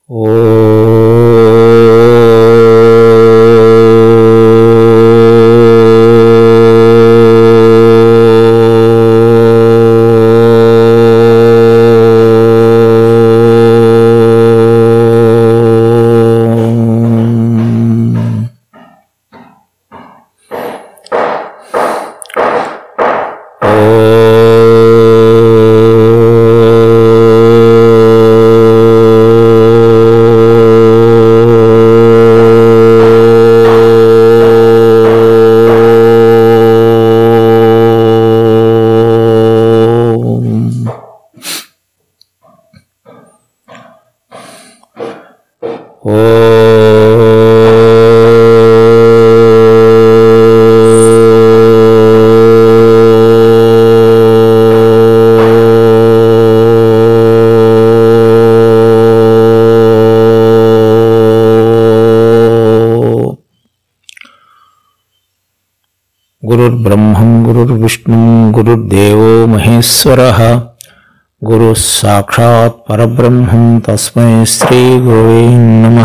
గురుర్బ్రహ్మం గురుర్విష్ణుం గురుర్దేవో మహేశ్వర గురు సాక్షాత్ పరబ్రహ్మం తస్మై శ్రీ గురువే నమ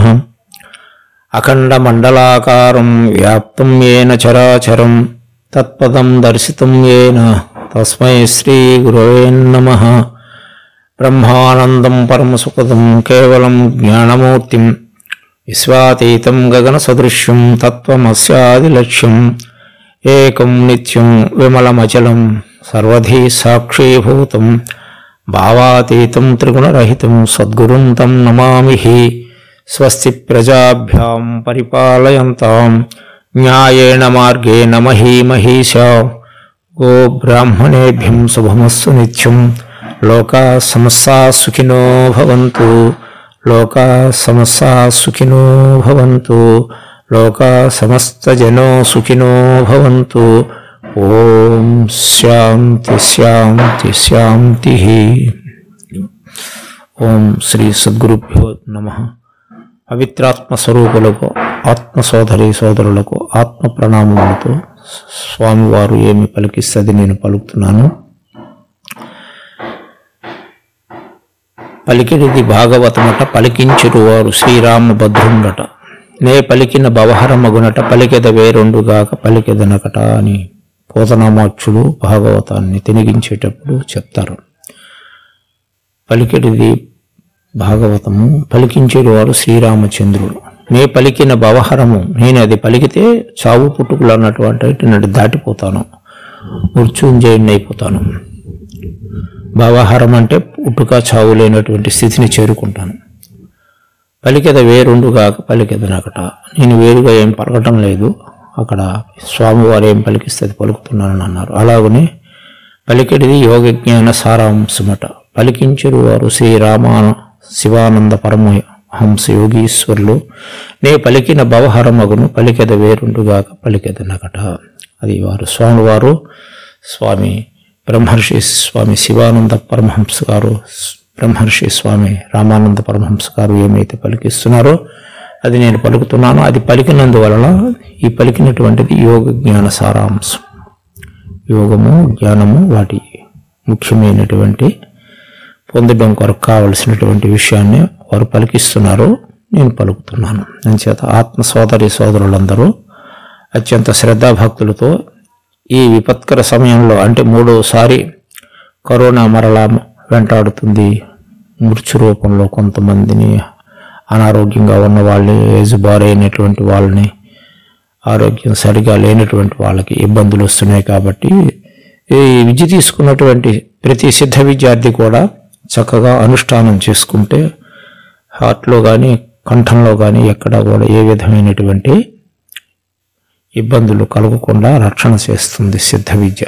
అఖండ మండలాకారం వ్యాప్తం ఏన చరాచరం తత్పదం దర్శితం ఏన తస్మై శ్రీ గురవే నమ బ్రహ్మానందం పరమసుఖదం కేవలం జ్ఞానమూర్తిం విశ్వాతీతం గగనసదృశ్యం తత్వమస్యాదిలక్ష్యం ఏకం నిత్యం విమలమచలం సర్వధీ సాక్షీభూతం భావాతీతం త్రిగుణరహితం సద్గురుం తం నమామి స్వస్తి ప్రజాభ్యాం పరిపాలయంతాం న్యాయేణ మార్గేణ మహీమహీశా గో బ్రాహ్మణేభ్యం శుభమస్సు నిత్యం లోకా సమస్తా సుఖినో భవంతు లోకా సమస్తా సుఖినో భవంతు లోకా సమస్తజనో సుఖినో భవంతు ఓం శాంతి శాంతి శాంతి ఓం శ్రీ సద్గురుభ్యో నమ పవిత్రాత్మ స్వరూపులకు ఆత్మ సోదరి సోదరులకు ఆత్మ ప్రణామములతో స్వామివారు ఏమి పలికిస్తుంది నేను పలుకుతున్నాను పలికిడిది భాగవతమట పలికించురువారు శ్రీరామభద్రుండట నే పలికిన భవహరమగునట పలికెద వేరొండుగాక పలికెదనకట అని పోతనామాక్షుడు భాగవతాన్ని తినిగించేటప్పుడు చెప్తారు పలికెడిది భాగవతము పలికించేడు వారు శ్రీరామచంద్రుడు నే పలికిన భవహరము నేను అది పలికితే చావు పుట్టుకులు అన్నటువంటి నన్ను దాటిపోతాను మృత్యుంజయుడిని అయిపోతాను భవహరం అంటే పుట్టుక చావు లేనటువంటి స్థితిని చేరుకుంటాను పలికెద వేరుండుగాక పలికెదనకట నేను వేరుగా ఏం పలకటం లేదు అక్కడ స్వామివారు ఏం పలికిస్తుంది పలుకుతున్నానని అన్నారు అలాగనే పలికెడిది యోగ జ్ఞాన సారాంశమట పలికించరు వారు శ్రీరామాన శివానంద పరమ హంస యోగీశ్వరులు నే పలికిన భవహరమగును పలికెద వేరుండుగాక పలికెదనకట అది వారు స్వామివారు స్వామి బ్రహ్మర్షి స్వామి శివానంద పరమహంస గారు బ్రహ్మర్షి స్వామి రామానంద పరమహంస గారు ఏమైతే పలికిస్తున్నారో అది నేను పలుకుతున్నానో అది పలికినందువలన ఈ పలికినటువంటిది యోగ జ్ఞాన సారాంశం యోగము జ్ఞానము వాటి ముఖ్యమైనటువంటి పొందడం కొరకు కావలసినటువంటి విషయాన్ని వారు పలికిస్తున్నారు నేను పలుకుతున్నాను అంచేత ఆత్మ సోదరి సోదరులందరూ అత్యంత శ్రద్ధాభక్తులతో ఈ విపత్కర సమయంలో అంటే మూడోసారి కరోనా మరలా వెంటాడుతుంది మృత్యు రూపంలో కొంతమందిని అనారోగ్యంగా ఉన్న వాళ్ళని ఏజ్ బారైనటువంటి వాళ్ళని ఆరోగ్యం సరిగా లేనటువంటి వాళ్ళకి ఇబ్బందులు వస్తున్నాయి కాబట్టి ఈ విద్య తీసుకున్నటువంటి ప్రతి సిద్ధ విద్యార్థి కూడా చక్కగా అనుష్ఠానం చేసుకుంటే హార్ట్లో కానీ కంఠంలో కానీ ఎక్కడ కూడా ఏ విధమైనటువంటి ఇబ్బందులు కలగకుండా రక్షణ చేస్తుంది సిద్ధ విద్య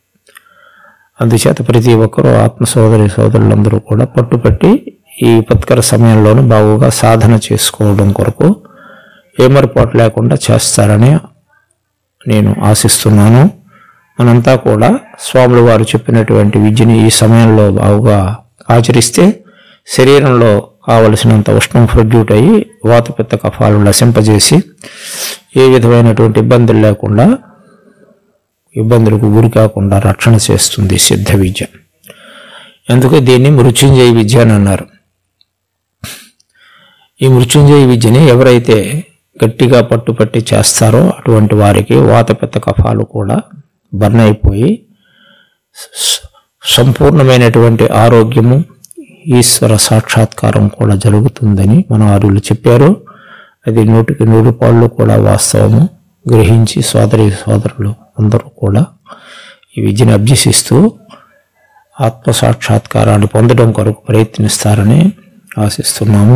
అందుచేత ప్రతి ఒక్కరూ ఆత్మ సోదరి సోదరులందరూ కూడా పట్టుపట్టి ఈ విపత్కర సమయంలోనూ బాగుగా సాధన చేసుకోవడం కొరకు ఏమరపాటు లేకుండా చేస్తారని నేను ఆశిస్తున్నాను మనంతా కూడా స్వాములు వారు చెప్పినటువంటి విద్యని ఈ సమయంలో బాగుగా ఆచరిస్తే శరీరంలో కావలసినంత ఉష్ణం ప్రొడ్యూట్ అయ్యి వాతపిత్త కఫాలు నశింపజేసి ఏ విధమైనటువంటి ఇబ్బందులు లేకుండా ఇబ్బందులకు గురి కాకుండా రక్షణ చేస్తుంది సిద్ధ విద్య ఎందుకు దీన్ని మృత్యుంజయ విద్య అని అన్నారు ఈ మృత్యుంజయ విద్యని ఎవరైతే గట్టిగా పట్టుపట్టి చేస్తారో అటువంటి వారికి వాతపిత్త కఫాలు కూడా బర్న్ అయిపోయి స- సంపూర్ణమైనటువంటి ఆరోగ్యము ఈశ్వర సాక్షాత్కారం కూడా జరుగుతుందని మన ఆరులు చెప్పారు అది నూటికి నూరు పాళ్ళు కూడా వాస్తవము గ్రహించి సోదరి సోదరులు అందరూ కూడా ఈ విద్యను అభ్యసిస్తూ ఆత్మ సాక్షాత్కారాన్ని పొందడం కొరకు ప్రయత్నిస్తారని ఆశిస్తున్నాము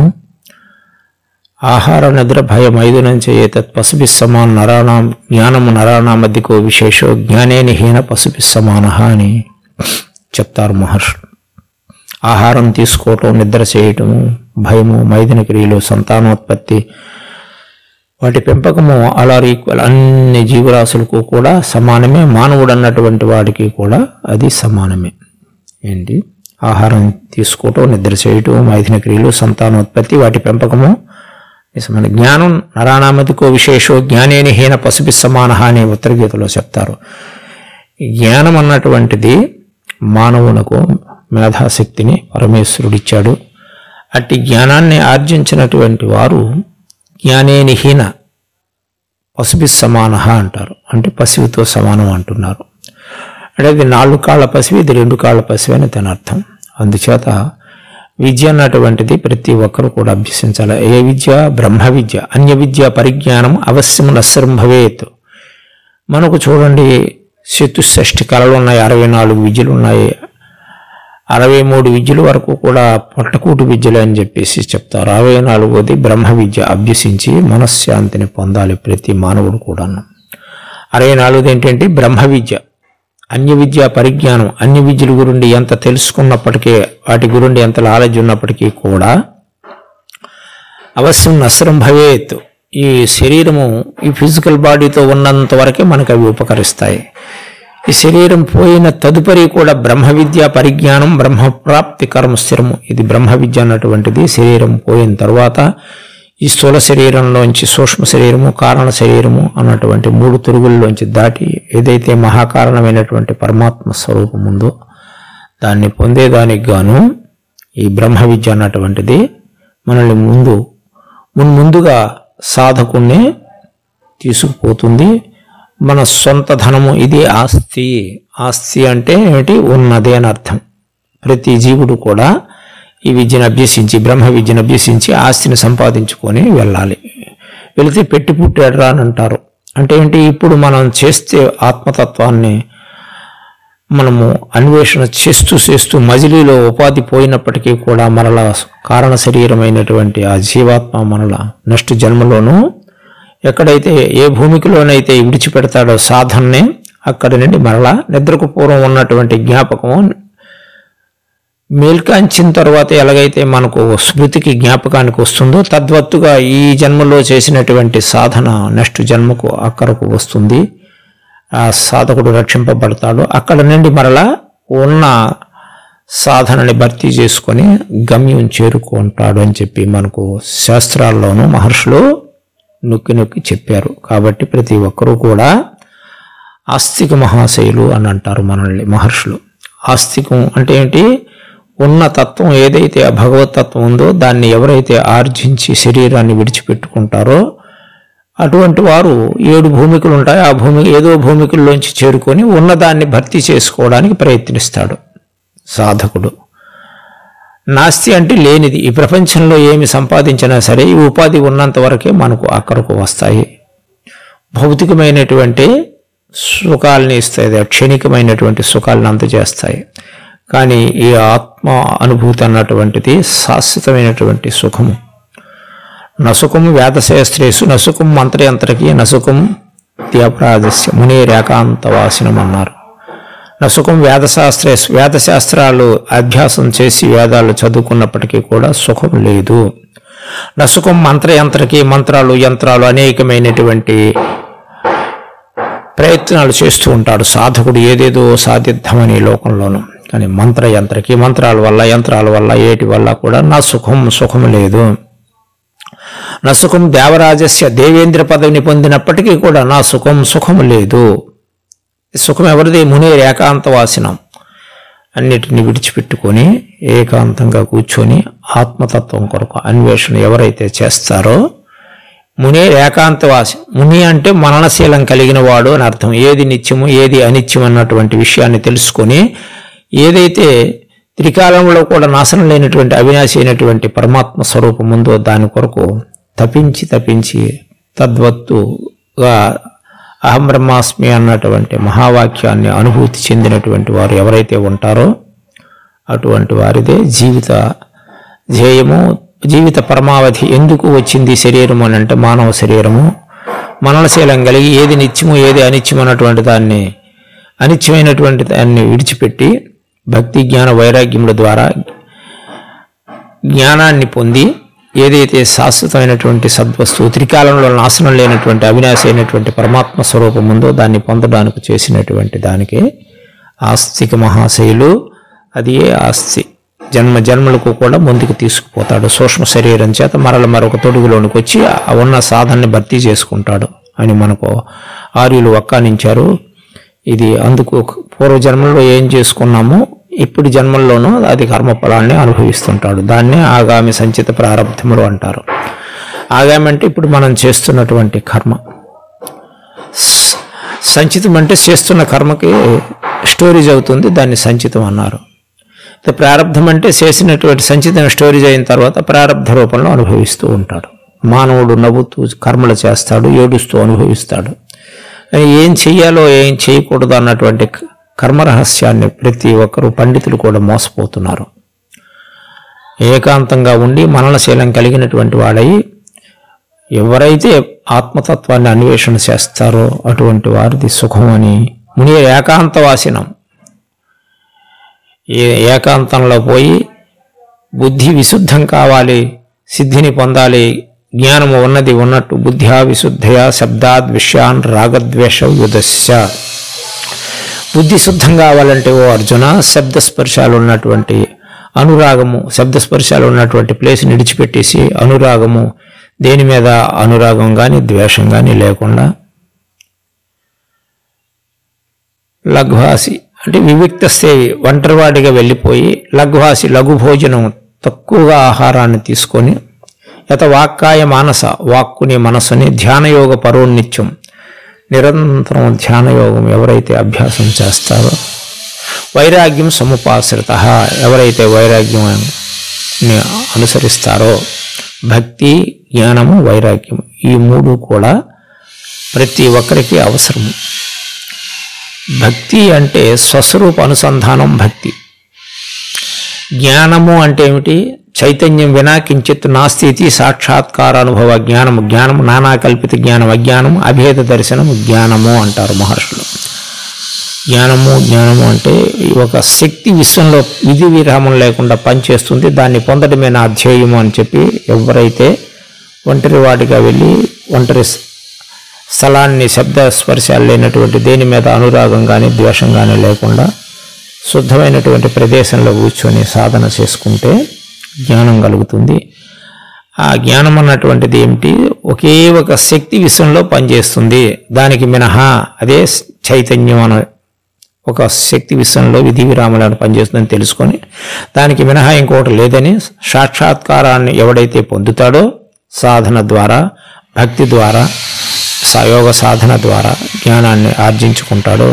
ఆహార నిద్ర భయం ఐదు నుంచి ఏతత్ పశుభి సమాన్ నరాణం జ్ఞానము నరాణామధికో విశేషో జ్ఞానేని హీన పశుభి సమాన అని చెప్తారు మహర్షులు ఆహారం తీసుకోవటం నిద్ర చేయటము భయము మైదిన క్రియలు సంతానోత్పత్తి వాటి పెంపకము అలార్ ఈక్వల్ అన్ని జీవరాశులకు కూడా సమానమే మానవుడు అన్నటువంటి వాడికి కూడా అది సమానమే ఏంటి ఆహారం తీసుకోవటం నిద్ర చేయటం మైథున క్రియలు సంతానోత్పత్తి వాటి పెంపకము నిజమైన జ్ఞానం నరాణామతికో విశేషో జ్ఞానేని హీన పశుపి సమాన అని ఉత్తరగీతలో చెప్తారు ఈ జ్ఞానం అన్నటువంటిది మానవునకు మేధాశక్తిని పరమేశ్వరుడిచ్చాడు అట్టి జ్ఞానాన్ని ఆర్జించినటువంటి వారు జ్ఞానేని హీన పశుభి సమాన అంటారు అంటే పశువుతో సమానం అంటున్నారు అంటే ఇది నాలుగు కాళ్ళ పసివి ఇది రెండు కాళ్ళ పసివి అని తన అర్థం అందుచేత విద్య అన్నటువంటిది ప్రతి ఒక్కరు కూడా అభ్యసించాలి ఏ విద్య బ్రహ్మ విద్య అన్య విద్య పరిజ్ఞానం అవశ్యం నశ్వరం భవేత్ మనకు చూడండి చతుషష్ఠి కళలు ఉన్నాయి అరవై నాలుగు విద్యలు ఉన్నాయి అరవై మూడు విద్యల వరకు కూడా పొట్టకూటి విద్యలు అని చెప్పేసి చెప్తారు అరవై నాలుగోది బ్రహ్మ విద్య అభ్యసించి మనశ్శాంతిని పొందాలి ప్రతి మానవుడు కూడాను అరవై నాలుగోది ఏంటంటే బ్రహ్మ విద్య అన్య విద్య పరిజ్ఞానం అన్య విద్యల గురించి ఎంత తెలుసుకున్నప్పటికీ వాటి గురించి ఎంత నాలెడ్జ్ ఉన్నప్పటికీ కూడా అవశ్యం నశ్రం భవేత్ ఈ శరీరము ఈ ఫిజికల్ బాడీతో ఉన్నంత వరకే మనకు అవి ఉపకరిస్తాయి ఈ శరీరం పోయిన తదుపరి కూడా బ్రహ్మ విద్య పరిజ్ఞానం బ్రహ్మ ప్రాప్తి కర్మ స్థిరము ఇది బ్రహ్మ విద్య అన్నటువంటిది శరీరం పోయిన తర్వాత ఈ స్థూల శరీరంలోంచి సూక్ష్మ శరీరము కారణ శరీరము అన్నటువంటి మూడు తిరుగుల్లోంచి దాటి ఏదైతే మహాకారణమైనటువంటి పరమాత్మ స్వరూపం ఉందో దాన్ని పొందేదానికి గాను ఈ బ్రహ్మ విద్య అన్నటువంటిది మనల్ని ముందు మున్ముందుగా సాధకుణ్ణి తీసుకుపోతుంది మన సొంత ధనము ఇది ఆస్తి ఆస్తి అంటే ఏమిటి ఉన్నది అని అర్థం ప్రతి జీవుడు కూడా ఈ విద్యను అభ్యసించి బ్రహ్మ విద్యను అభ్యసించి ఆస్తిని సంపాదించుకొని వెళ్ళాలి వెళితే పెట్టి పుట్టాడు రా అని అంటారు అంటే ఏంటి ఇప్పుడు మనం చేస్తే ఆత్మతత్వాన్ని మనము అన్వేషణ చేస్తూ చేస్తూ మజిలీలో ఉపాధి పోయినప్పటికీ కూడా మరలా కారణ శరీరమైనటువంటి ఆ జీవాత్మ మనల నెక్స్ట్ జన్మలోనూ ఎక్కడైతే ఏ భూమికలోనైతే విడిచిపెడతాడో సాధనని అక్కడి నుండి మరలా నిద్రకు పూర్వం ఉన్నటువంటి జ్ఞాపకము మేల్కాంచిన తర్వాత ఎలాగైతే మనకు స్మృతికి జ్ఞాపకానికి వస్తుందో తద్వత్తుగా ఈ జన్మలో చేసినటువంటి సాధన నెక్స్ట్ జన్మకు అక్కడకు వస్తుంది ఆ సాధకుడు రక్షింపబడతాడు అక్కడ నుండి మరలా ఉన్న సాధనని భర్తీ చేసుకొని గమ్యం చేరుకుంటాడు అని చెప్పి మనకు శాస్త్రాల్లోనూ మహర్షులు నొక్కి నొక్కి చెప్పారు కాబట్టి ప్రతి ఒక్కరూ కూడా ఆస్తిక మహాశయులు అని అంటారు మనల్ని మహర్షులు ఆస్తికం అంటే ఏంటి ఉన్న తత్వం ఏదైతే ఆ భగవతత్వం ఉందో దాన్ని ఎవరైతే ఆర్జించి శరీరాన్ని విడిచిపెట్టుకుంటారో అటువంటి వారు ఏడు భూమికలు ఉంటాయి ఆ భూమి ఏదో భూమికల్లోంచి చేరుకొని ఉన్నదాన్ని భర్తీ చేసుకోవడానికి ప్రయత్నిస్తాడు సాధకుడు నాస్తి అంటే లేనిది ఈ ప్రపంచంలో ఏమి సంపాదించినా సరే ఈ ఉపాధి ఉన్నంత వరకే మనకు అక్కడకు వస్తాయి భౌతికమైనటువంటి సుఖాలని ఇస్తాయి క్షణికమైనటువంటి సుఖాలను అందజేస్తాయి కానీ ఈ ఆత్మ అనుభూతి అన్నటువంటిది శాశ్వతమైనటువంటి సుఖము నసుకం వేదశాస్త్రేసు నసుకం మంత్రయంత్రకి నసుకం త్యపరాధస్య ముని రేకాంతవాసినం అన్నారు నసుకం వేదశాస్త్రేసు వేదశాస్త్రాలు అభ్యాసం చేసి వేదాలు చదువుకున్నప్పటికీ కూడా సుఖం లేదు నసుకం మంత్రయంత్రకి మంత్రాలు యంత్రాలు అనేకమైనటువంటి ప్రయత్నాలు చేస్తూ ఉంటాడు సాధకుడు ఏదేదో సాధిద్దామని లోకంలోను కానీ మంత్ర యంత్రకి మంత్రాల వల్ల యంత్రాల వల్ల ఏటి వల్ల కూడా నా సుఖం సుఖం లేదు నా సుఖం దేవరాజస్య దేవేంద్ర పదవిని పొందినప్పటికీ కూడా నా సుఖం సుఖం లేదు ఈ సుఖం ఎవరిది ముని ఏకాంతవాసినం అన్నిటిని విడిచిపెట్టుకొని ఏకాంతంగా కూర్చొని ఆత్మతత్వం కొరకు అన్వేషణ ఎవరైతే చేస్తారో మునే ఏకాంతవాసి ముని అంటే మరణశీలం కలిగిన వాడు అని అర్థం ఏది నిత్యము ఏది అనిత్యం అన్నటువంటి విషయాన్ని తెలుసుకొని ఏదైతే త్రికాలంలో కూడా నాశనం లేనటువంటి అవినాశి అయినటువంటి పరమాత్మ స్వరూపం ఉందో దాని కొరకు తపించి తపించి తద్వత్తుగా అహం బ్రహ్మాస్మి అన్నటువంటి మహావాక్యాన్ని అనుభూతి చెందినటువంటి వారు ఎవరైతే ఉంటారో అటువంటి వారిదే జీవిత ధ్యేయము జీవిత పరమావధి ఎందుకు వచ్చింది శరీరం అని అంటే మానవ శరీరము మననశీలం కలిగి ఏది నిత్యము ఏది అనిత్యం అన్నటువంటి దాన్ని అనిత్యమైనటువంటి దాన్ని విడిచిపెట్టి భక్తి జ్ఞాన వైరాగ్యముల ద్వారా జ్ఞానాన్ని పొంది ఏదైతే శాశ్వతమైనటువంటి సద్వస్తువు త్రికాలంలో నాశనం లేనటువంటి అవినాశి అయినటువంటి పరమాత్మ స్వరూపం ఉందో దాన్ని పొందడానికి చేసినటువంటి దానికే ఆస్తిక మహాశయులు అది ఏ ఆస్తి జన్మ జన్మలకు కూడా ముందుకు తీసుకుపోతాడు సూక్ష్మ శరీరం చేత మరల మరొక తొడుగులోనికి వచ్చి ఆ ఉన్న సాధనని భర్తీ చేసుకుంటాడు అని మనకు ఆర్యులు వక్కానించారు ఇది అందుకు పూర్వ జన్మలో ఏం చేసుకున్నామో ఇప్పుడు జన్మల్లోనూ అది కర్మఫలాన్ని అనుభవిస్తుంటాడు దాన్నే ఆగామి సంచిత ప్రారంధములు అంటారు ఆగామి అంటే ఇప్పుడు మనం చేస్తున్నటువంటి కర్మ స- సంచితం అంటే చేస్తున్న కర్మకి స్టోరేజ్ అవుతుంది దాన్ని సంచితం అన్నారు అయితే ప్రారంధం అంటే చేసినటువంటి సంచితం స్టోరేజ్ అయిన తర్వాత ప్రారంధ రూపంలో అనుభవిస్తూ ఉంటాడు మానవుడు నవ్వుతూ కర్మలు చేస్తాడు ఏడుస్తూ అనుభవిస్తాడు కానీ ఏం చెయ్యాలో ఏం చేయకూడదు అన్నటువంటి క- కర్మ రహస్యాన్ని ప్రతి ఒక్కరూ పండితులు కూడా మోసపోతున్నారు ఏకాంతంగా ఉండి మననశీలం కలిగినటువంటి వాడై ఎవరైతే ఆత్మతత్వాన్ని అన్వేషణ చేస్తారో అటువంటి వారిది సుఖం అని ముని ఏకాంతవాసినం ఏ ఏకాంతంలో పోయి బుద్ధి విశుద్ధం కావాలి సిద్ధిని పొందాలి జ్ఞానము ఉన్నది ఉన్నట్టు బుద్ధ్యా విశుద్ధయా శబ్దాద్ విషయాన్ రాగద్వేష యుధస్య బుద్ధి శుద్ధం కావాలంటే ఓ అర్జున శబ్ద స్పర్శాలు ఉన్నటువంటి అనురాగము శబ్ద స్పర్శాలు ఉన్నటువంటి ప్లేస్ని విడిచిపెట్టేసి అనురాగము దేని మీద అనురాగం కానీ ద్వేషం కానీ లేకుండా లఘ్వాసి అంటే వివిక్త సేవి ఒంటరివాడిగా వెళ్ళిపోయి లఘ్వాసి లఘు భోజనం తక్కువగా ఆహారాన్ని తీసుకొని యత వాక్కాయ మానస వాక్కుని మనసుని ధ్యానయోగ పరోన్నిత్యం నిరంతరం ధ్యానయోగం ఎవరైతే అభ్యాసం చేస్తారో వైరాగ్యం సముపాశ్రిత ఎవరైతే వైరాగ్యాన్ని అనుసరిస్తారో భక్తి జ్ఞానము వైరాగ్యం ఈ మూడు కూడా ప్రతి ఒక్కరికి అవసరము భక్తి అంటే స్వస్వరూప అనుసంధానం భక్తి జ్ఞానము అంటే ఏమిటి చైతన్యం వినా కించిత్ నాస్తి ఇది సాక్షాత్కార అనుభవ జ్ఞానము జ్ఞానము నానా కల్పిత జ్ఞానం అజ్ఞానము అభేద దర్శనము జ్ఞానము అంటారు మహర్షులు జ్ఞానము జ్ఞానము అంటే ఈ ఒక శక్తి విశ్వంలో విధి విరామం లేకుండా పనిచేస్తుంది దాన్ని పొందడమే నా ధ్యేయము అని చెప్పి ఎవరైతే ఒంటరి వాడిగా వెళ్ళి ఒంటరి స్థలాన్ని శబ్ద స్పర్శాలు లేనటువంటి దేని మీద అనురాగం కానీ ద్వేషం కానీ లేకుండా శుద్ధమైనటువంటి ప్రదేశంలో కూర్చొని సాధన చేసుకుంటే జ్ఞానం కలుగుతుంది ఆ జ్ఞానం అన్నటువంటిది ఏమిటి ఒకే ఒక శక్తి విషయంలో పనిచేస్తుంది దానికి మినహా అదే చైతన్యం అనే ఒక శక్తి విషయంలో విధి విరామాలను పనిచేస్తుందని తెలుసుకొని దానికి మినహా ఇంకోటి లేదని సాక్షాత్కారాన్ని ఎవడైతే పొందుతాడో సాధన ద్వారా భక్తి ద్వారా సయోగ సాధన ద్వారా జ్ఞానాన్ని ఆర్జించుకుంటాడో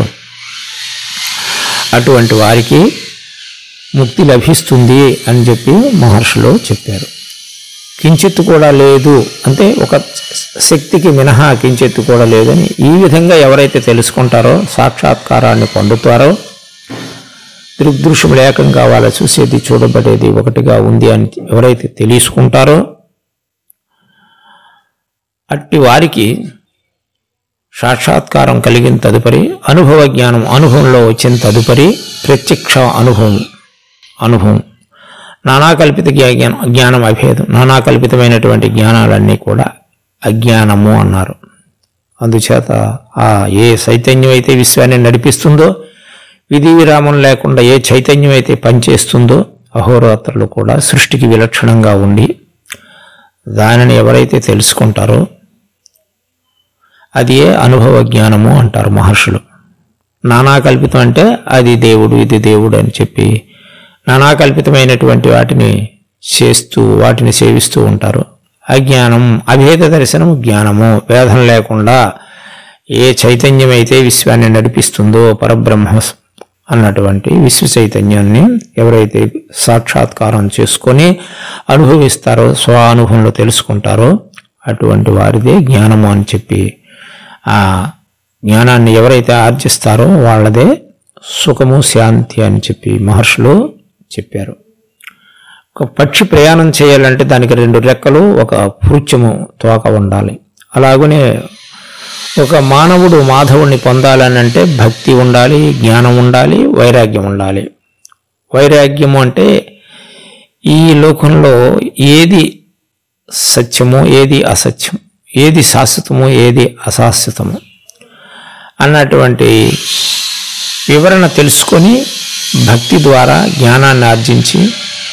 అటువంటి వారికి ముక్తి లభిస్తుంది అని చెప్పి మహర్షులు చెప్పారు కించిత్తు కూడా లేదు అంటే ఒక శక్తికి మినహా కించిత్తు కూడా లేదని ఈ విధంగా ఎవరైతే తెలుసుకుంటారో సాక్షాత్కారాన్ని పొందుతారో దృగ్దృశ్యం ఏకం కావాలో చూసేది చూడబడేది ఒకటిగా ఉంది అని ఎవరైతే తెలుసుకుంటారో అట్టి వారికి సాక్షాత్కారం కలిగిన తదుపరి అనుభవ జ్ఞానం అనుభవంలో వచ్చిన తదుపరి ప్రత్యక్ష అనుభవం అనుభవం నానాకల్పిత జ్ఞానం జ్ఞానం అభేదం నానాకల్పితమైనటువంటి జ్ఞానాలన్నీ కూడా అజ్ఞానము అన్నారు అందుచేత ఆ ఏ చైతన్యం అయితే విశ్వాన్ని నడిపిస్తుందో విధి విరామం లేకుండా ఏ చైతన్యం అయితే పనిచేస్తుందో అహోరాత్రులు కూడా సృష్టికి విలక్షణంగా ఉండి దానిని ఎవరైతే తెలుసుకుంటారో అది ఏ అనుభవ జ్ఞానము అంటారు మహర్షులు నానా కల్పితం అంటే అది దేవుడు ఇది దేవుడు అని చెప్పి నానా కల్పితమైనటువంటి వాటిని చేస్తూ వాటిని సేవిస్తూ ఉంటారు అజ్ఞానం అభేద దర్శనం జ్ఞానము వేదం లేకుండా ఏ చైతన్యం అయితే విశ్వాన్ని నడిపిస్తుందో పరబ్రహ్మ అన్నటువంటి విశ్వ చైతన్యాన్ని ఎవరైతే సాక్షాత్కారం చేసుకొని అనుభవిస్తారో స్వ అనుభవంలో తెలుసుకుంటారో అటువంటి వారిదే జ్ఞానము అని చెప్పి ఆ జ్ఞానాన్ని ఎవరైతే ఆర్జిస్తారో వాళ్ళదే సుఖము శాంతి అని చెప్పి మహర్షులు చెప్పారు ఒక పక్షి ప్రయాణం చేయాలంటే దానికి రెండు రెక్కలు ఒక పృచ్ఛము తోక ఉండాలి అలాగనే ఒక మానవుడు మాధవుణ్ణి పొందాలని అంటే భక్తి ఉండాలి జ్ఞానం ఉండాలి వైరాగ్యం ఉండాలి వైరాగ్యము అంటే ఈ లోకంలో ఏది సత్యము ఏది అసత్యం ఏది శాశ్వతము ఏది అశాశ్వతము అన్నటువంటి వివరణ తెలుసుకొని భక్తి ద్వారా జ్ఞానాన్ని ఆర్జించి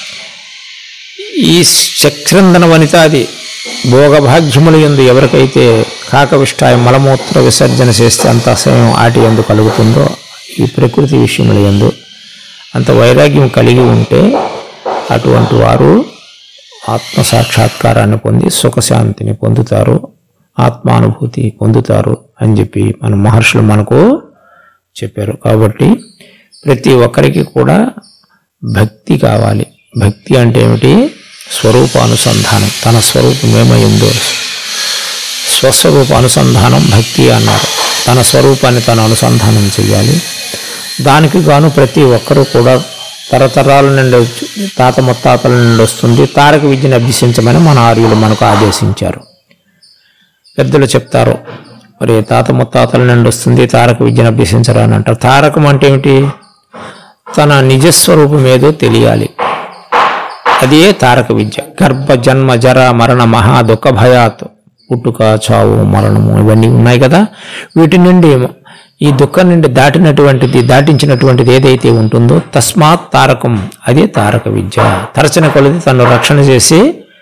ఈ చక్రందన వనితాది భోగభాగ్యములు ఎందు ఎవరికైతే కాకవిష్టాయ మలమూత్ర విసర్జన చేస్తే అంత అసహ్యం ఆటి ఎందు కలుగుతుందో ఈ ప్రకృతి విషయముల ఎందు అంత వైరాగ్యం కలిగి ఉంటే అటువంటి వారు ఆత్మ సాక్షాత్కారాన్ని పొంది సుఖశాంతిని పొందుతారు ఆత్మానుభూతి పొందుతారు అని చెప్పి మన మహర్షులు మనకు చెప్పారు కాబట్టి ప్రతి ఒక్కరికి కూడా భక్తి కావాలి భక్తి అంటే ఏమిటి స్వరూపానుసంధానం తన స్వరూపం ఏమైందో స్వస్వరూప అనుసంధానం భక్తి అన్నారు తన స్వరూపాన్ని తను అనుసంధానం చేయాలి దానికి గాను ప్రతి ఒక్కరూ కూడా తరతరాల నుండి వచ్చి తాత ముత్తాతల నుండి వస్తుంది తారక విద్యను అభ్యసించమని మన ఆర్యులు మనకు ఆదేశించారు పెద్దలు చెప్తారు మరి తాత ముత్తాతల నుండి వస్తుంది తారక విద్యను అభ్యసించరా అని అంటారు తారకం అంటే ఏమిటి తన నిజస్వరూపం ఏదో తెలియాలి అదే తారక విద్య గర్భ జన్మ జర మరణ మహా దుఃఖ భయాత్ పుట్టుక చావు మరణము ఇవన్నీ ఉన్నాయి కదా వీటి నుండి ఈ దుఃఖం నుండి దాటినటువంటిది దాటించినటువంటిది ఏదైతే ఉంటుందో తస్మాత్ తారకం అదే తారక విద్య తరచిన కొలది తను రక్షణ చేసి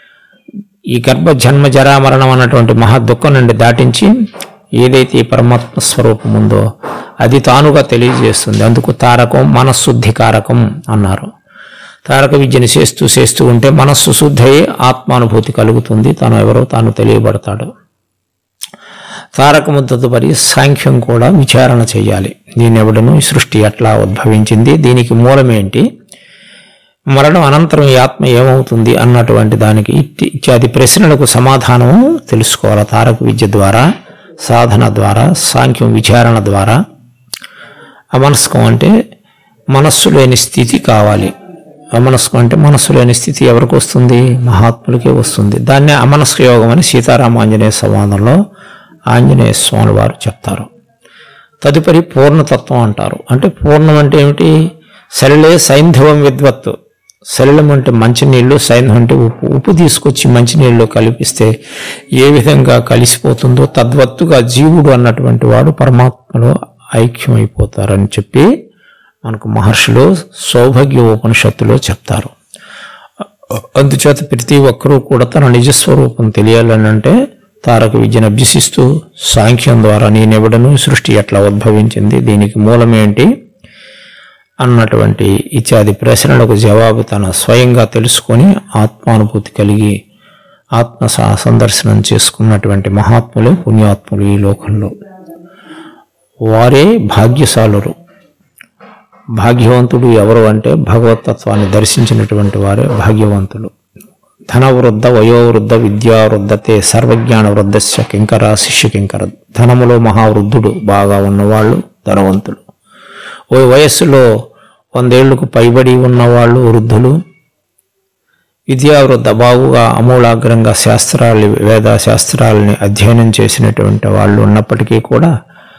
ఈ గర్భ జన్మ జరా మరణం అన్నటువంటి మహా దుఃఖం నుండి దాటించి ఏదైతే పరమాత్మ స్వరూపం ఉందో అది తానుగా తెలియజేస్తుంది అందుకు తారకం మనశుద్ధి కారకం అన్నారు తారక విద్యను చేస్తూ చేస్తూ ఉంటే మనస్సు శుద్ధి అయ్యి ఆత్మానుభూతి కలుగుతుంది తాను ఎవరో తాను తెలియబడతాడు తారకము తదుపరి సాంఖ్యం కూడా విచారణ చేయాలి దీనెవడను ఈ సృష్టి ఎట్లా ఉద్భవించింది దీనికి మూలమేంటి మరణం అనంతరం ఈ ఆత్మ ఏమవుతుంది అన్నటువంటి దానికి ఇట్టి- ఇత్యాది ప్రశ్నలకు సమాధానము తెలుసుకోవాలి తారక విద్య ద్వారా సాధన ద్వారా సాంఖ్యం విచారణ ద్వారా అమనస్కం అంటే మనస్సు లేని స్థితి కావాలి అమనస్కం అంటే మనస్సు లేని స్థితి ఎవరికి వస్తుంది మహాత్ములకే వస్తుంది దాన్నే అమనస్క యోగం అని సీతారామ ఆంజనేయ సంవాదంలో ఆంజనేయ స్వామి వారు చెప్తారు తదుపరి పూర్ణతత్వం అంటారు అంటే పూర్ణం అంటే ఏమిటి సలిలే సైంధవం విద్వత్తు సలిలం అంటే మంచినీళ్ళు సైంధవం అంటే ఉప్పు ఉప్పు తీసుకొచ్చి మంచినీళ్ళు కలిపిస్తే ఏ విధంగా కలిసిపోతుందో తద్వత్తుగా జీవుడు అన్నటువంటి వాడు పరమాత్మలో ఐక్యమైపోతారని చెప్పి మనకు మహర్షులు సౌభాగ్య ఉపనిషత్తులో చెప్తారు అందుచేత ప్రతి ఒక్కరూ కూడా తన నిజస్వరూపం తెలియాలని అంటే తారక విద్యను అభ్యసిస్తూ సాంఖ్యం ద్వారా నేనెవడను సృష్టి ఎట్లా ఉద్భవించింది దీనికి మూలమేంటి అన్నటువంటి ఇత్యాది ప్రశ్నలకు జవాబు తన స్వయంగా తెలుసుకొని ఆత్మానుభూతి కలిగి ఆత్మ స- సందర్శనం చేసుకున్నటువంటి మహాత్ములే పుణ్యాత్ములు ఈ లోకంలో వారే భాగ్యశాలురు భాగ్యవంతుడు ఎవరు అంటే భగవతత్వాన్ని దర్శించినటువంటి వారే భాగ్యవంతులు ధనవృద్ధ వయోవృద్ధ విద్యావృద్ధతే సర్వజ్ఞాన వృద్ధస్య కింకర శిష్య కింకర ధనములో మహావృద్ధుడు బాగా ఉన్నవాళ్ళు ధనవంతులు ఓ వయస్సులో వందేళ్లకు పైబడి ఉన్నవాళ్ళు వృద్ధులు విద్యావృద్ధ బాగుగా అమూలాగ్రంగా శాస్త్రాలు వేద శాస్త్రాలని అధ్యయనం చేసినటువంటి వాళ్ళు ఉన్నప్పటికీ కూడా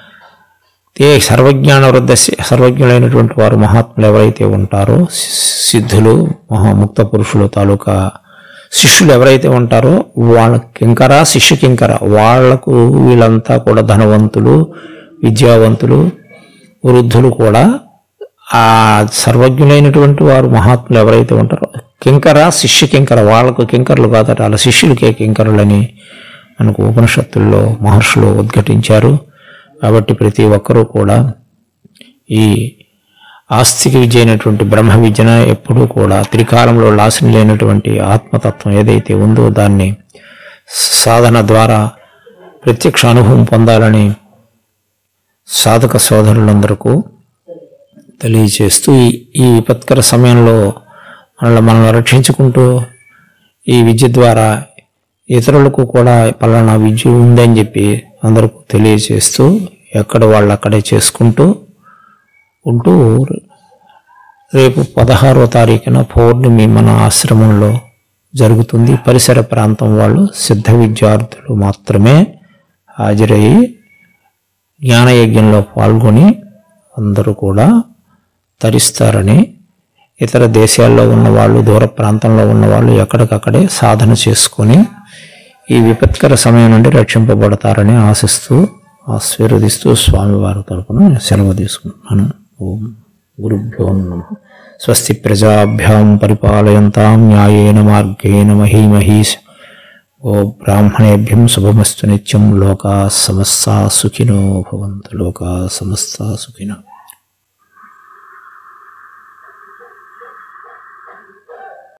ఏ సర్వజ్ఞాన వృద్ధ సర్వజ్ఞులైనటువంటి వారు మహాత్ములు ఎవరైతే ఉంటారో సి- సిద్ధులు మహాముక్త పురుషులు తాలూకా శిష్యులు ఎవరైతే ఉంటారో వాళ్ళ కింకర శిష్య కింకర వాళ్లకు వీళ్ళంతా కూడా ధనవంతులు విద్యావంతులు వృద్ధులు కూడా ఆ సర్వజ్ఞులైనటువంటి వారు మహాత్ములు ఎవరైతే ఉంటారో కింకర శిష్య కింకర వాళ్ళకు కింకరులు కాదట వాళ్ళ శిష్యులకే కింకరులని మనకు ఉపనిషత్తుల్లో మహర్షులు ఉద్ఘటించారు కాబట్టి ప్రతి ఒక్కరూ కూడా ఈ ఆస్తిక విద్య అయినటువంటి బ్రహ్మ విద్యన ఎప్పుడూ కూడా త్రికాలంలో లాసన లేనటువంటి ఆత్మతత్వం ఏదైతే ఉందో దాన్ని సాధన ద్వారా ప్రత్యక్ష అనుభవం పొందాలని సాధక సోదరులందరకు తెలియచేస్తూ ఈ ఈ విపత్కర సమయంలో మనల్ని మనం రక్షించుకుంటూ ఈ విద్య ద్వారా ఇతరులకు కూడా పలానా విద్య ఉందని చెప్పి అందరికీ తెలియచేస్తూ ఎక్కడ వాళ్ళు అక్కడే చేసుకుంటూ ఉంటూ రేపు పదహారో తారీఖున పౌర్ణమి మన ఆశ్రమంలో జరుగుతుంది పరిసర ప్రాంతం వాళ్ళు సిద్ధ విద్యార్థులు మాత్రమే హాజరయ్యి జ్ఞానయజ్ఞంలో పాల్గొని అందరూ కూడా తరిస్తారని ఇతర దేశాల్లో ఉన్న వాళ్ళు దూర ప్రాంతంలో ఉన్న వాళ్ళు ఎక్కడికక్కడే సాధన చేసుకొని ఈ విపత్కర సమయం నుండి రక్షింపబడతారని ఆశిస్తూ ఆశీర్వదిస్తూ స్వామివారి తరపున సెలవు తీసుకుంటున్నాను ఓం గురుభ్యో నమ స్వస్తి ప్రజాభ్యాం పరిపాలయంతాం న్యాయేన మార్గేణ మహీమహీష్ ఓ బ్రాహ్మణేభ్యం శుభమస్తు నిత్యం లోకా సమస్తా సుఖినో భవంతు లోకా సమస్తా సుఖినో